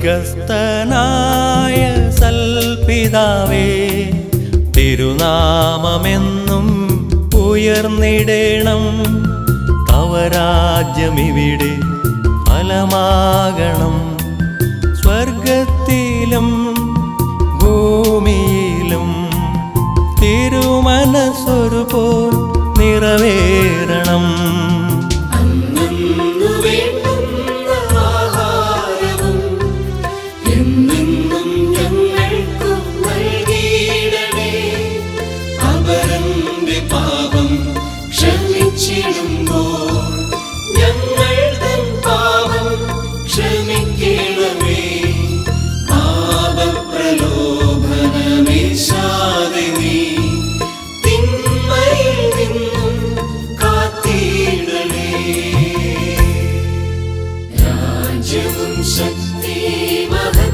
സ്വർഗസ്ഥനായ സൽപിതാവേ തിരുനാമമെന്നും ഉയർന്നിടണം തവരാജ്യമിവിടെ ഫലമാകണം സ്വർഗത്തിലും ഭൂമിയിലും തിരുമനസ്സൊരു പോൽ നിറവേറണം അന്നു വേണ്ടുന്ന ആഹാരവും എന്നെന്നും ഞങ്ങൾക്കു നൽകിയിടണേ അവരന്റെ പാപം ക്ഷമിച്ചിടുമ്പോൾ ഞങ്ങൾ തൻ പാപം ക്ഷമിക്കണമേ പാപപ്രലോഭനമേശാതെ നീ തിന്മയിൽ നിന്നും കാത്തിടണേ രാജ്യവും ശക്തി മഹ